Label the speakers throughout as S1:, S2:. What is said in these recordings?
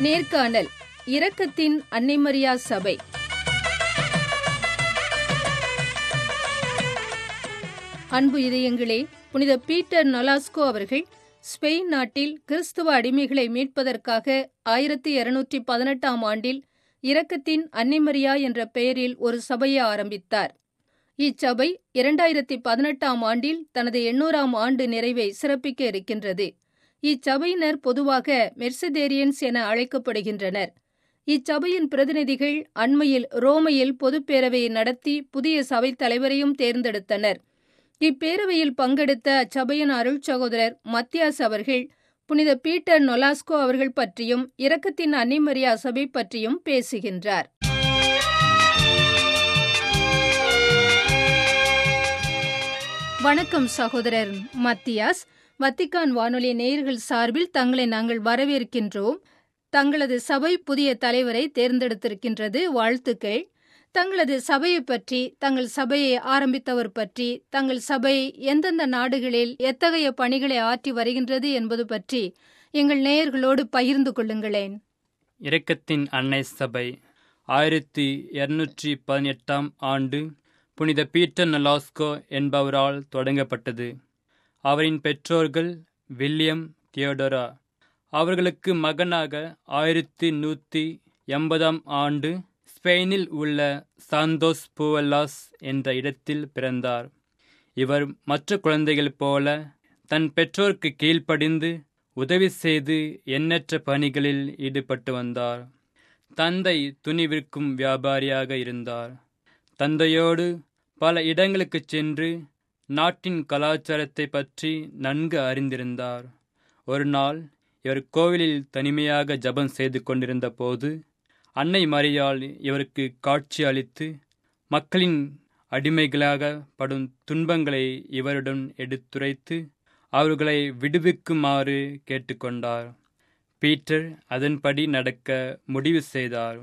S1: நேர்காணல் இரக்கத்தின் அன்னைமரியா சபை அன்பு இதயங்களே புனித பீட்டர் நொலாஸ்கோ அவர்கள் ஸ்பெயின் நாட்டில் கிறிஸ்துவ அடிமைகளை மீட்பதற்காக ஆயிரத்தி இருநூற்றி பதினெட்டாம் ஆண்டில் இரக்கத்தின் அன்னைமரியா என்ற பெயரில் ஒரு சபையை ஆரம்பித்தார் இச்சபை இரண்டாயிரத்தி பதினெட்டாம் ஆண்டில் தனது எண்ணூறாம் ஆண்டு நிறைவை சிறப்பிக்க இருக்கின்றது இச்சபையினர் பொதுவாக மெர்சதேரியன்ஸ் என அழைக்கப்படுகின்றனர் இச்சபையின் பிரதிநிதிகள் அண்மையில் ரோமையில் பொதுப்பேரவையை நடத்தி புதிய சபைத் தலைவரையும் தேர்ந்தெடுத்தனர் இப்பேரவையில் பங்கெடுத்த அச்சபையின் அருள் சகோதரர் மத்தியாஸ் அவர்கள் புனித பீட்டர் நொலாஸ்கோ அவர்கள் பற்றியும் இரக்கத்தின் அன்னிமரியா சபை பற்றியும் பேசுகின்றார் வணக்கம் சகோதரர் மத்தியாஸ் வத்திக்கான் வானொலி நேயர்கள் சார்பில் தங்களை நாங்கள் வரவேற்கின்றோம் தங்களது சபை புதிய தலைவரை தேர்ந்தெடுத்திருக்கின்றது வாழ்த்துக்கள் தங்களது சபையை பற்றி தங்கள் சபையை ஆரம்பித்தவர் பற்றி தங்கள் சபை எந்தெந்த நாடுகளில் எத்தகைய பணிகளை ஆற்றி வருகின்றது என்பது பற்றி எங்கள் நேயர்களோடு பகிர்ந்து கொள்ளுங்களேன்
S2: இரக்கத்தின் அன்னை சபை ஆயிரத்தி இருநூற்றி பதினெட்டாம் ஆண்டு புனித பீட்டர் நலாஸ்கோ என்பவரால் தொடங்கப்பட்டது அவரின் பெற்றோர்கள் வில்லியம் தியோடரா அவர்களுக்கு மகனாக ஆயிரத்தி நூற்றி எண்பதாம் ஆண்டு ஸ்பெயினில் உள்ள சாந்தோஸ் பூவல்லாஸ் என்ற இடத்தில் பிறந்தார் இவர் மற்ற குழந்தைகள் போல தன் பெற்றோருக்கு கீழ்ப்படிந்து உதவி செய்து எண்ணற்ற பணிகளில் ஈடுபட்டு வந்தார் தந்தை துணி விற்கும் வியாபாரியாக இருந்தார் தந்தையோடு பல இடங்களுக்கு சென்று நாட்டின் கலாச்சாரத்தை பற்றி நன்கு அறிந்திருந்தார் ஒரு நாள் இவர் கோவிலில் தனிமையாக ஜபம் செய்து கொண்டிருந்த போது அன்னை மரியாள் இவருக்கு காட்சி அளித்து மக்களின் அடிமைகளாக படும் துன்பங்களை இவருடன் எடுத்துரைத்து அவர்களை விடுவிக்குமாறு கேட்டுக்கொண்டார் பீட்டர் அதன்படி நடக்க முடிவு செய்தார்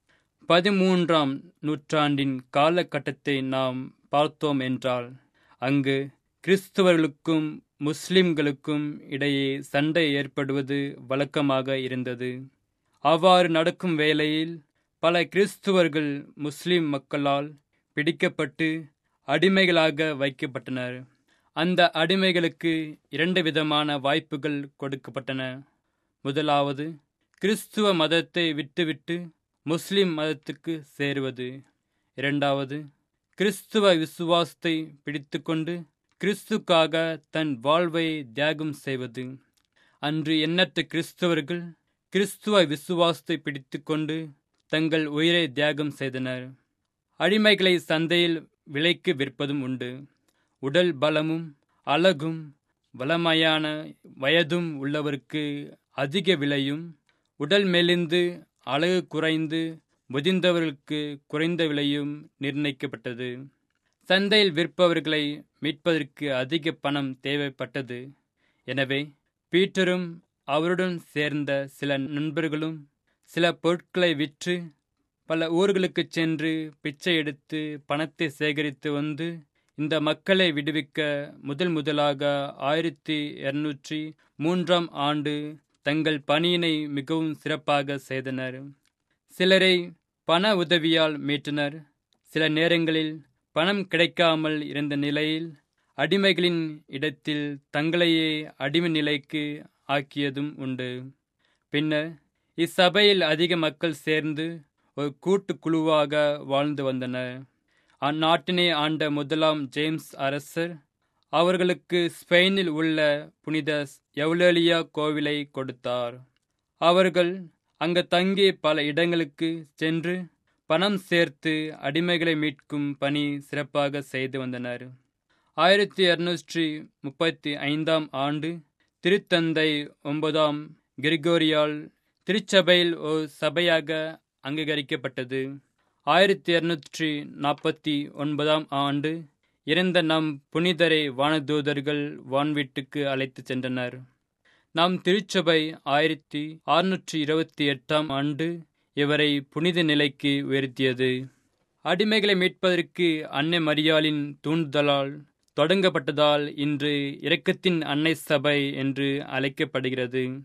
S2: பதிமூன்றாம் நூற்றாண்டின் காலகட்டத்தை நாம் பார்த்தோம் என்றால் அங்கு கிறிஸ்துவர்களுக்கும் முஸ்லிம்களுக்கும் இடையே சண்டை ஏற்படுவது வழக்கமாக இருந்தது அவ்வாறு நடக்கும் வேளையில் பல கிறிஸ்துவர்கள் முஸ்லிம் மக்களால் பிடிக்கப்பட்டு அடிமைகளாக வைக்கப்பட்டனர் அந்த அடிமைகளுக்கு இரண்டு விதமான வாய்ப்புகள் கொடுக்கப்பட்டன முதலாவது கிறிஸ்துவ மதத்தை விட்டுவிட்டு முஸ்லிம் மதத்துக்கு சேருவது இரண்டாவது கிறிஸ்துவ விசுவாசத்தை பிடித்துக்கொண்டு கிறிஸ்துக்காக தன் வாழ்வை தியாகம் செய்வது அன்று எண்ணற்ற கிறிஸ்தவர்கள் கிறிஸ்துவ விசுவாசத்தை பிடித்துக்கொண்டு தங்கள் உயிரை தியாகம் செய்தனர் அடிமைகளை சந்தையில் விலைக்கு விற்பதும் உண்டு உடல் பலமும் அழகும் வளமையான வயதும் உள்ளவருக்கு அதிக விலையும் உடல் மெலிந்து அழகு குறைந்து முதிர்ந்தவர்களுக்கு குறைந்த விலையும் நிர்ணயிக்கப்பட்டது சந்தையில் விற்பவர்களை மீட்பதற்கு அதிக பணம் தேவைப்பட்டது எனவே பீட்டரும் அவருடன் சேர்ந்த சில நண்பர்களும் சில பொருட்களை விற்று பல ஊர்களுக்கு சென்று பிச்சை எடுத்து பணத்தை சேகரித்து வந்து இந்த மக்களை விடுவிக்க முதல் முதலாக ஆயிரத்தி இருநூற்றி மூன்றாம் ஆண்டு தங்கள் பணியினை மிகவும் சிறப்பாக செய்தனர் சிலரை பண உதவியால் மீட்டனர் சில நேரங்களில் பணம் கிடைக்காமல் இருந்த நிலையில் அடிமைகளின் இடத்தில் தங்களையே அடிமை நிலைக்கு ஆக்கியதும் உண்டு பின்னர் இச்சபையில் அதிக மக்கள் சேர்ந்து ஒரு கூட்டு குழுவாக வாழ்ந்து வந்தனர் அந்நாட்டினை ஆண்ட முதலாம் ஜேம்ஸ் அரசர் அவர்களுக்கு ஸ்பெயினில் உள்ள புனித எவ்லேலியா கோவிலை கொடுத்தார் அவர்கள் அங்கு தங்கி பல இடங்களுக்கு சென்று பணம் சேர்த்து அடிமைகளை மீட்கும் பணி சிறப்பாக செய்து வந்தனர் ஆயிரத்தி இருநூற்றி முப்பத்தி ஐந்தாம் ஆண்டு திருத்தந்தை ஒன்பதாம் கிரிகோரியால் திருச்சபையில் ஒரு சபையாக அங்கீகரிக்கப்பட்டது ஆயிரத்தி இருநூற்றி நாற்பத்தி ஒன்பதாம் ஆண்டு இறந்த நம் புனிதரை வானதூதர்கள் வான்வீட்டுக்கு அழைத்து சென்றனர் நம் திருச்சபை ஆயிரத்தி அறுநூற்றி இருபத்தி எட்டாம் ஆண்டு இவரை புனித நிலைக்கு உயர்த்தியது அடிமைகளை மீட்பதற்கு அன்னை மரியாளின் தூண்டுதலால் தொடங்கப்பட்டதால் இன்று இரக்கத்தின் அன்னை சபை என்று அழைக்கப்படுகிறது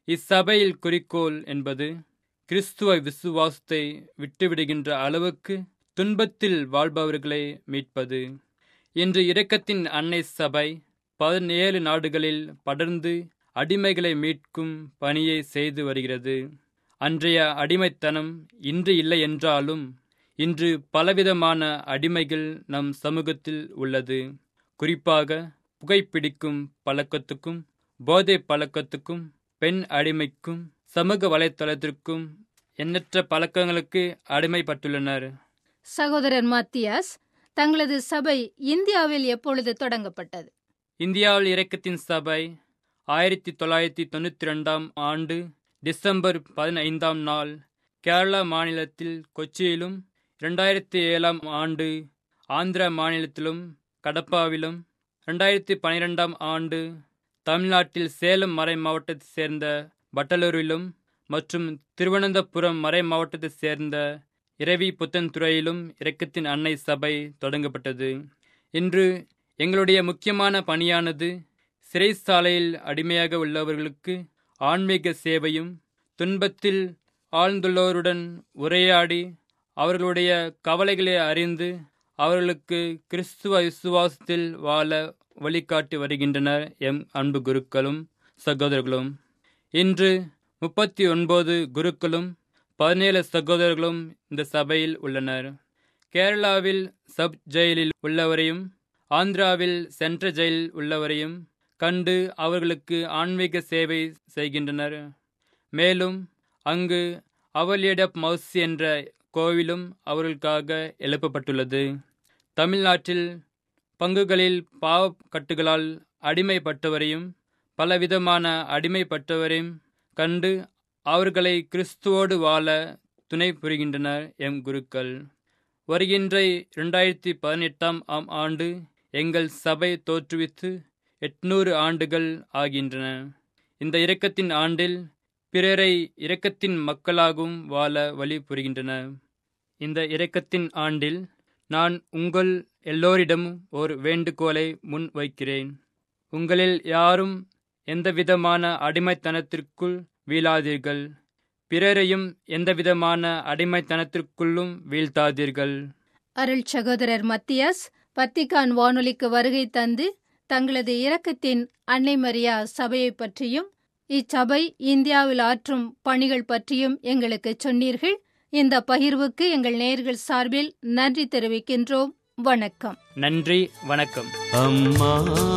S2: இச்சபையில் குறிக்கோள் என்பது கிறிஸ்துவ விசுவாசத்தை விட்டுவிடுகின்ற அளவுக்கு துன்பத்தில் வாழ்பவர்களை மீட்பது இன்று இரக்கத்தின் அன்னை சபை பதினேழு நாடுகளில் படர்ந்து அடிமைகளை மீட்கும் பணியை செய்து வருகிறது அன்றைய அடிமைத்தனம் இன்று இல்லை என்றாலும் இன்று பலவிதமான அடிமைகள் நம் சமூகத்தில் உள்ளது குறிப்பாக புகைப்பிடிக்கும் பழக்கத்துக்கும் போதை பழக்கத்துக்கும் பெண் அடிமைக்கும் சமூக வலைத்தளத்திற்கும் எண்ணற்ற பழக்கங்களுக்கு அடிமைப்பட்டுள்ளனர்
S1: சகோதரர் மாத்தியாஸ் தங்களது சபை இந்தியாவில் எப்பொழுது தொடங்கப்பட்டது
S2: இந்தியாவில் இரக்கத்தின் சபை ஆயிரத்தி தொள்ளாயிரத்தி தொண்ணூற்றி ரெண்டாம் ஆண்டு டிசம்பர் பதினைந்தாம் நாள் கேரளா மாநிலத்தில் கொச்சியிலும் இரண்டாயிரத்தி ஏழாம் ஆண்டு ஆந்திரா மாநிலத்திலும் கடப்பாவிலும் ரெண்டாயிரத்தி பனிரெண்டாம் ஆண்டு தமிழ்நாட்டில் சேலம் மறை மாவட்டத்தைச் சேர்ந்த வட்டலூரிலும் மற்றும் திருவனந்தபுரம் மறை மாவட்டத்தைச் சேர்ந்த இரவி புத்தன்துறையிலும் இரக்கத்தின் அன்னை சபை தொடங்கப்பட்டது இன்று எங்களுடைய முக்கியமான பணியானது சிறைச்சாலையில் அடிமையாக உள்ளவர்களுக்கு ஆன்மீக சேவையும் துன்பத்தில் ஆழ்ந்துள்ளோருடன் உரையாடி அவர்களுடைய கவலைகளை அறிந்து அவர்களுக்கு கிறிஸ்துவ விசுவாசத்தில் வாழ வழிகாட்டி வருகின்றனர் எம் அன்பு குருக்களும் சகோதரர்களும் இன்று முப்பத்தி ஒன்பது குருக்களும் பதினேழு சகோதரர்களும் இந்த சபையில் உள்ளனர் கேரளாவில் சப் ஜெயிலில் உள்ளவரையும் ஆந்திராவில் சென்ட்ர ஜெயில் உள்ளவரையும் கண்டு அவர்களுக்கு ஆன்மீக சேவை செய்கின்றனர் மேலும் அங்கு அவலியடப் மவுஸ் என்ற கோவிலும் அவர்களுக்காக எழுப்பப்பட்டுள்ளது தமிழ்நாட்டில் பங்குகளில் பாவக்கட்டுகளால் அடிமைப்பட்டவரையும் பலவிதமான அடிமைப்பட்டவரையும் கண்டு அவர்களை கிறிஸ்துவோடு வாழ துணை புரிகின்றனர் எம் குருக்கள் வருகின்ற இரண்டாயிரத்தி பதினெட்டாம் ஆம் ஆண்டு எங்கள் சபை தோற்றுவித்து எட்நூறு ஆண்டுகள் ஆகின்றன இந்த இரக்கத்தின் ஆண்டில் பிறரை இரக்கத்தின் மக்களாகவும் வாழ வழி புரிகின்றன இந்த இரக்கத்தின் ஆண்டில் நான் உங்கள் எல்லோரிடமும் ஒரு வேண்டுகோளை முன் வைக்கிறேன் உங்களில் யாரும் எந்தவிதமான அடிமைத்தனத்திற்குள் வீழாதீர்கள் பிறரையும் எந்தவிதமான அடிமைத்தனத்திற்குள்ளும் வீழ்த்தாதீர்கள்
S1: அருள் சகோதரர் மத்தியாஸ் பத்திகான் வானொலிக்கு வருகை தந்து தங்களது இரக்கத்தின் அன்னை மரியா சபையை பற்றியும் இச்சபை இந்தியாவில் ஆற்றும் பணிகள் பற்றியும் எங்களுக்கு சொன்னீர்கள் இந்த பகிர்வுக்கு எங்கள் நேயர்கள் சார்பில் நன்றி தெரிவிக்கின்றோம் வணக்கம்
S2: நன்றி வணக்கம்
S3: அம்மா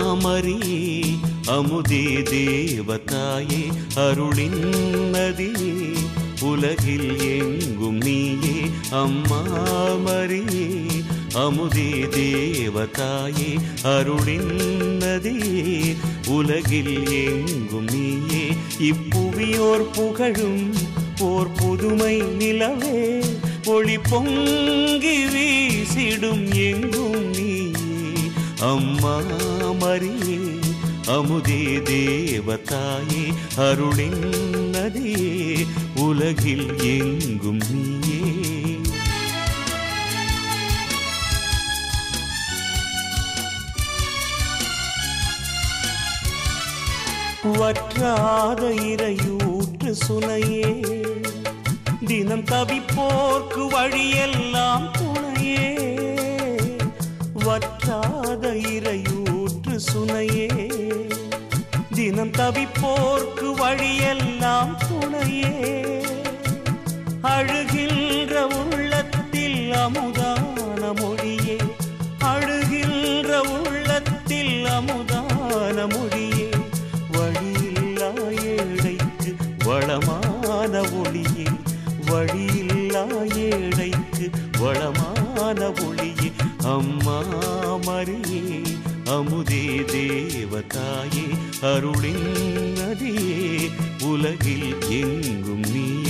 S3: மரியே அமுதே தேவதாயே அருளின் நதியே உலகில் எங்கும் நீயே அம்மா மரியே அமுதே தேவதாயே அருளின் நதியே உலகில் எங்கும் நீயே இப்புவியோர் புகழும் ஓர் புதுமை நிலவே ஒளி பொங்கி வீசிடும் எங்கும் நீயே அம்மா மரியே அமுதே தேவதாயே அருளின் நதியே உலகில் எங்கும் நீயே வற்றாத இறையூற்று சுனையே தினம் தவிப்போர்க்கு வழியெல்லாம் துணையே வற்றாத இறையூற்று சுனையே தினம் தவிப்போர்க்கு வழியெல்லாம் துணையே அழுகின்ற உள்ளத்தில் அமுதான மொழியே அழுகின்ற உள்ளத்தில் அமுதான மொழியே வழியில்லா ஏழைக்கு வளமான ஒளியே வழியில்லா ஏழைக்கு வளமான ஒளியே அம்மா மரியே அமுதே தேவதாயே அருளின் நதியே உலகில் எங்கும் நீயே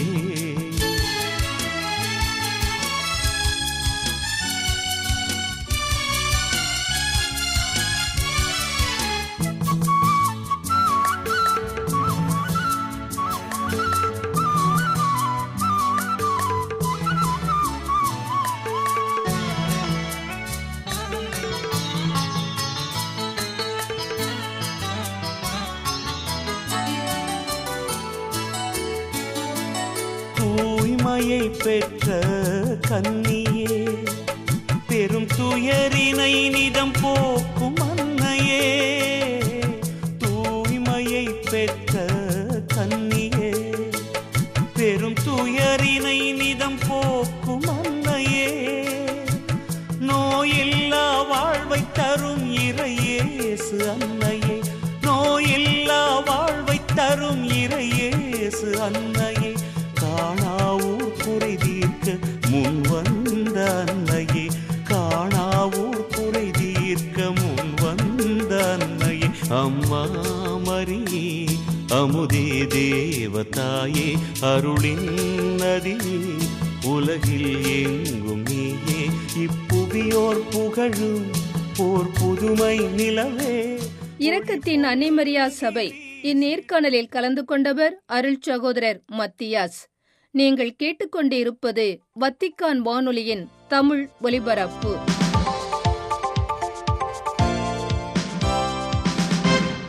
S3: தூய்மையை பெற்ற கன்னியே பெரும் துயரினை நிதம் போக்கும் அன்னையே தூய்மையை பெற்ற கன்னியே பெரும் துயரினை நிதம் போக்கும் அன்னையே நோயில்லா வாழ்வை தரும் இறையேசு அன்னையே நோயில்லா வாழ்வை தரும் இறையேசு அன்னையே காணாவூர் குறை தீர்க்க முன் வந்த அன்னையே காணாவூர் குறை தீர்க்க முன் வந்த அன்னையே அம்மா மரியே அமுதே தேவதாயே அருளின் நதியே உலகில் எங்கும் நீயே இப்புவியோர் புகழும் போர் புதுமை நிலவே
S1: இரக்கத்தின் அன்னைமரியா சபை இந்நேர்காணலில் கலந்து கொண்டவர் அருள் சகோதரர் மத்தியாஸ் நீங்கள் கேட்டுக்கொண்டிருப்பது வத்திக்கான் வானொலியின் தமிழ் ஒலிபரப்பு